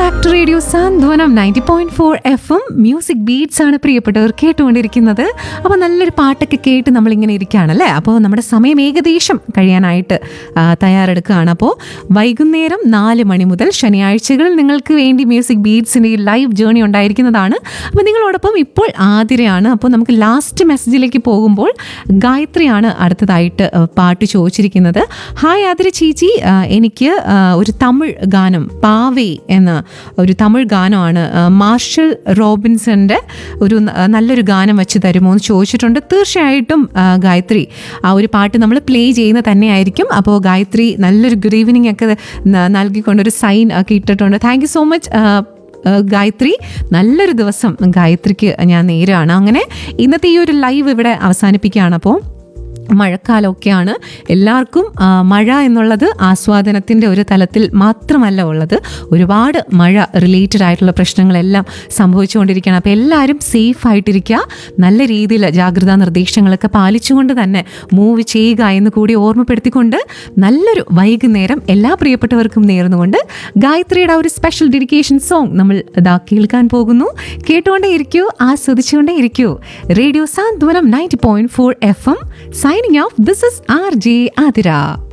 back to radio Santhwanam ninety point four F M music beats ആണ് പ്രിയപ്പെട്ടവർ കേട്ടുകൊണ്ടിരിക്കുന്നത് അപ്പോൾ നല്ലൊരു പാട്ടൊക്കെ കേട്ട് നമ്മളിങ്ങനെ ഇരിക്കുകയാണല്ലേ അപ്പോൾ നമ്മുടെ സമയം ഏകദേശം കഴിയാനായിട്ട് ആ, തയ്യാറെടുക്കുകയാണ് അപ്പോൾ വൈകുന്നേരം നാല് മണി മുതൽ ശനിയാഴ്ചകളിൽ നിങ്ങൾക്ക് വേണ്ടി മ്യൂസിക് ബീറ്റ്സിൻ്റെ ഈ ലൈവ് ജേണി ഉണ്ടായിരിക്കുന്നതാണ് അപ്പോൾ നിങ്ങളോടൊപ്പം ഇപ്പോൾ ആതിരയാണ് അപ്പോൾ നമുക്ക് ലാസ്റ്റ് മെസ്സേജിലേക്ക് പോകുമ്പോൾ ഗായത്രിയാണ് അടുത്തതായിട്ട് ആ, പാട്ട് ചോദിച്ചിരിക്കുന്നത് ഹായ് ആതിര ചേച്ചി ആ, എനിക്ക് ആ, ഒരു തമിഴ് ഗാനം പാവേ എന്ന ഒരു തമിഴ് ഗാനമാണ് ആ, മാർഷൽ റോബിൻസന്റെ ഒരു ന- നല്ലൊരു ഗാനം വെച്ച് തരുമോ എന്ന് ചോദിച്ചിട്ടുണ്ട് തീർച്ചയായിട്ടും ആ, ഗായത്രി ആ ഒരു പാട്ട് നമ്മൾ പ്ലേ ചെയ്യുന്ന തന്നെയായിരിക്കും അപ്പോൾ ഗായത്രി നല്ലൊരു ഗുഡ് ഈവനിങ് ഒക്കെ ന- നൽകിക്കൊണ്ടൊരു സൈൻ ഒക്കെ ഇട്ടിട്ടുണ്ട് thank you so much Gayathri നല്ലൊരു ദിവസം ഗായത്രിക്ക് ഞാൻ നേരാണ് അങ്ങനെ ഇന്നത്തെ ഈ ഒരു ലൈവ് ഇവിടെ അവസാനിപ്പിക്കുകയാണ് അപ്പോൾ മഴക്കാലമൊക്കെയാണ് എല്ലാവർക്കും ആ, മഴ എന്നുള്ളത് ആസ്വാദനത്തിൻ്റെ ഒരു തലത്തിൽ മാത്രമല്ല ഉള്ളത് ഒരുപാട് മഴ റിലേറ്റഡ് ആയിട്ടുള്ള പ്രശ്നങ്ങളെല്ലാം സംഭവിച്ചുകൊണ്ടിരിക്കുകയാണ് അപ്പോൾ എല്ലാവരും സേഫ് ആയിട്ടിരിക്കുക നല്ല രീതിയിൽ ജാഗ്രതാ നിർദ്ദേശങ്ങളൊക്കെ പാലിച്ചുകൊണ്ട് തന്നെ മൂവ് ചെയ്യുക എന്ന് കൂടി ഓർമ്മപ്പെടുത്തിക്കൊണ്ട് നല്ലൊരു വൈകുന്നേരം എല്ലാ പ്രിയപ്പെട്ടവർക്കും നേർന്നുകൊണ്ട് ഗായത്രിയുടെ ആ ഒരു സ്പെഷ്യൽ ഡെഡിക്കേഷൻ സോങ് നമ്മൾ ഇതാ കേൾക്കാൻ പോകുന്നു കേട്ടുകൊണ്ടേ ഇരിക്കൂ ആസ്വദിച്ചുകൊണ്ടേ ഇരിക്കൂ radio Santhwanam ninety point four F M signing off this is R J Athira